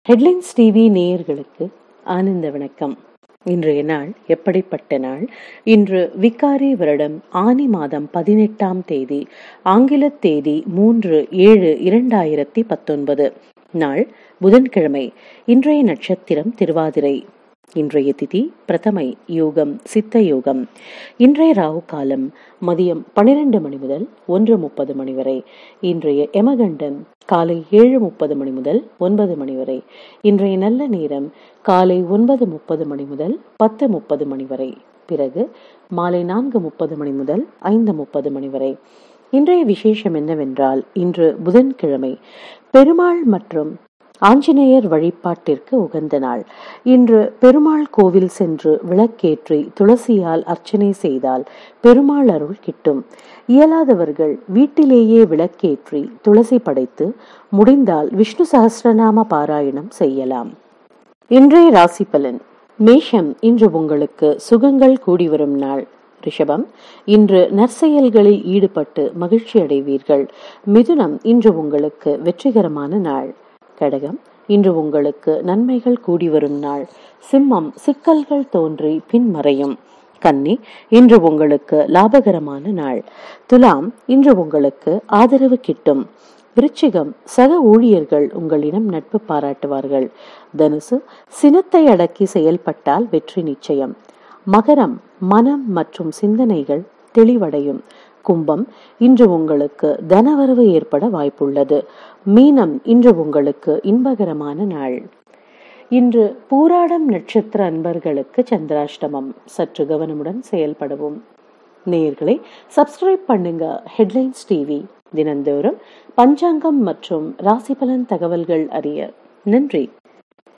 headlines TV நேயர்களுக்கு ஆனந்த வணக்கம் இன்றைய நாள் எப்படிப்பட்ட நாள் இன்று விகாரி வருடம் ஆனி மாதம் பதினெட்டாம் தேதி ஆங்கில தேதி மூன்று ஏழு இரண்டாயிரத்தி பத்தொன்பது நாள் புதன்கிழமை இன்றைய நட்சத்திரம் திருவாதிரை இன்றைய திதி பிரதமை யோகம் சித்த யோகம் இன்றைய ராகு காலம் மதியம் பனிரெண்டு மணி முதல் ஒன்று முப்பது மணி வரை இன்றைய யமகண்டம் காலை ஏழு முப்பது மணி முதல் ஒன்பது மணி வரை இன்றைய நல்ல நேரம் காலை ஒன்பது முப்பது மணி முதல் பத்து முப்பது மணி வரை பிறகு மாலை நான்கு முப்பது மணி முதல் ஐந்து முப்பது மணி வரை இன்றைய விசேஷம் என்னவென்றால் இன்று புதன்கிழமை பெருமாள் மற்றும் ஆஞ்சநேயர் வழிபாட்டிற்கு உகந்த நாள் இன்று பெருமாள் கோவில் சென்று விளக்கேற்றி துளசியால் அர்ச்சனை செய்தால் பெருமாள் அருள் கிட்டும் இயலாதவர்கள் வீட்டிலேயே விளக்கேற்றி துளசி படைத்து முடிந்தால் விஷ்ணு சகஸ்ரநாம பாராயணம் செய்யலாம் இன்றைய ராசி பலன் மேஷம் இன்று உங்களுக்கு சுகங்கள் கூடி வரும் நாள் ரிஷபம் இன்று நற்செயல்களில் ஈடுபட்டு மகிழ்ச்சி அடைவீர்கள் மிதுனம் இன்று உங்களுக்கு வெற்றிகரமான நாள் கடகம் இன்று உங்களுக்கு நன்மைகள் கூடி வரும் நாள் சிம்மம் சிக்கல்கள் தோன்றி பின்மறையும் கன்னி இன்று உங்களுக்கு லாபகரமான நாள் துலாம் இன்று உங்களுக்கு ஆதரவு கிட்டும் விருச்சிகம் சக ஊழியர்கள் உங்களிடம் நட்பு பாராட்டுவார்கள் தனுசு சினத்தை அடக்கி செயல்பட்டால் வெற்றி நிச்சயம் மகரம் மனம் மற்றும் சிந்தனைகள் தெளிவடையும் கும்பம் இன்று உங்களுக்கு தனவரவு ஏற்பட வாய்ப்புள்ளது மீனம் இன்று உங்களுக்கு இன்பகரமான நாள் இன்று பூராடம் நட்சத்திர அன்பர்களுக்கு சந்திராஷ்டமம் சற்று கவனமுடன் செயல்படவும் நேயர்களை சப்ஸ்கிரைப் பண்ணுங்க ஹெட்லைன்ஸ் டிவி தினந்தோறும் பஞ்சாங்கம் மற்றும் ராசி பலன் தகவல்கள் அறிய நன்றி